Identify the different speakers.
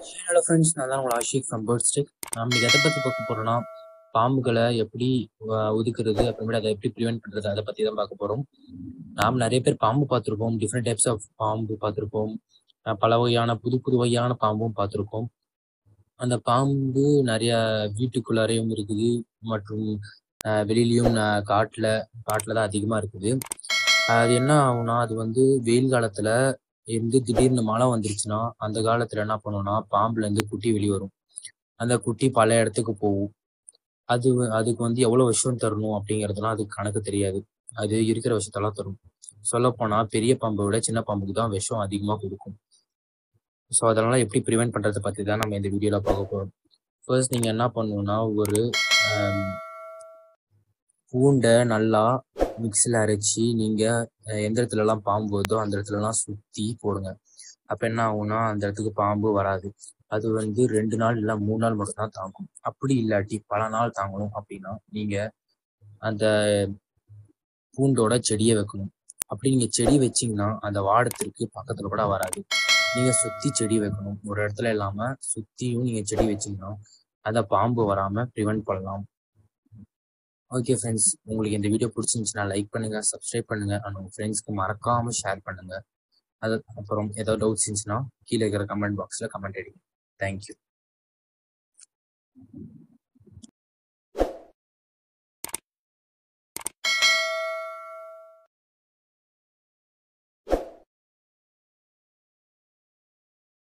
Speaker 1: hello friends நான் தான் உங்கள் ஆஷிக் ஃப்ரம் பேர்ட் ஸ்டிக் நம்ம இன்னைக்கு எதை பற்றி பார்க்க போகிறோம்னா பாம்புகளை எப்படி அஹ், ஒதுக்குறது அப்புறமேட்டு அதை எப்படி ப்ரிவென்ட் பண்ணுறது அதை பற்றி தான் பார்க்க போகிறோம் நாம் நிறைய பேர் பாம்பு பார்த்துருப்போம் டிஃப்ரெண்ட் டைப்ஸ் ஆஃப் பாம்பு பார்த்துருப்போம் அஹ், பல வகையான புது புது வகையான பாம்பும் பார்த்துருப்போம் அந்த பாம்பு நிறைய வீட்டுக்குள்ளாரையும் இருக்குது மற்றும் அஹ், வெளியிலயும் அஹ், காட்டுல காட்டுல தான் அதிகமா இருக்குது அது என்ன ஆகும்னா அது வந்து வெயில் காலத்துல இருந்து திடீர்னு மழை வந்துருச்சுன்னா அந்த காலத்துல என்ன பண்ணும்னா பாம்புல இருந்து குட்டி வெளியே வரும் அந்த குட்டி பல இடத்துக்கு போகும் அது வ- அதுக்கு வந்து எவ்வளவு விஷம் தரணும் அப்படிங்கறதுலாம் அதுக்கு கணக்கு தெரியாது அது இருக்கிற விஷயத்தெல்லாம் தரும் சொல்லப் போனா பெரிய பாம்பை விட சின்ன பாம்புக்கு தான் விஷம் அதிகமா கொடுக்கும் ஸோ அதெல்லாம் எப்படி ப்ரிவென்ட் பண்றதை பத்தி தான் நம்ம இந்த வீடியோல பார்க்க போறோம் ஃபர்ஸ்ட் நீங்க என்ன பண்ணணும்னா ஒரு ஆம், பூண்டை நல்லா மிக்ஸியில் அரைச்சி நீங்க அஹ், எந்த இடத்துல எல்லாம் பாம்பு வருதோ அந்த இடத்துல எல்லாம் சுத்தி போடுங்க அப்ப என்ன ஆகும்னா அந்த இடத்துக்கு பாம்பு வராது அது வந்து ரெண்டு நாள் இல்ல மூணு நாள் மட்டும் தான் தாங்கும் அப்படி இல்லாட்டி பல நாள் தாங்கணும் அப்படின்னா நீங்க அந்த பூண்டோட செடியை வைக்கணும் அப்படி நீங்க செடி வச்சீங்கன்னா அந்த வாடத்திற்கு பக்கத்துல கூட வராது நீங்க சுத்தி செடி வைக்கணும் ஒரு இடத்துல இல்லாம சுத்தியும் நீங்க செடி வச்சீங்கன்னா அந்த பாம்பு வராம ப்ரிவென்ட் பண்ணலாம் ஓகே ஃப்ரெண்ட்ஸ் உங்களுக்கு இந்த வீடியோ பிடிச்சிருந்துச்சுன்னா லைக் பண்ணுங்க சப்ஸ்கிரைப் பண்ணுங்க அண்ட் உங்க ஃப்ரெண்ட்ஸ்க்கு மறக்காம ஷேர் பண்ணுங்க அது அப்புறம் ஏதாவது டவுட்ஸ் இருந்துச்சுன்னா கீழே இருக்கிற கமெண்ட் பாக்ஸ்ல கமெண்ட் அடிங்க தேங்க்யூ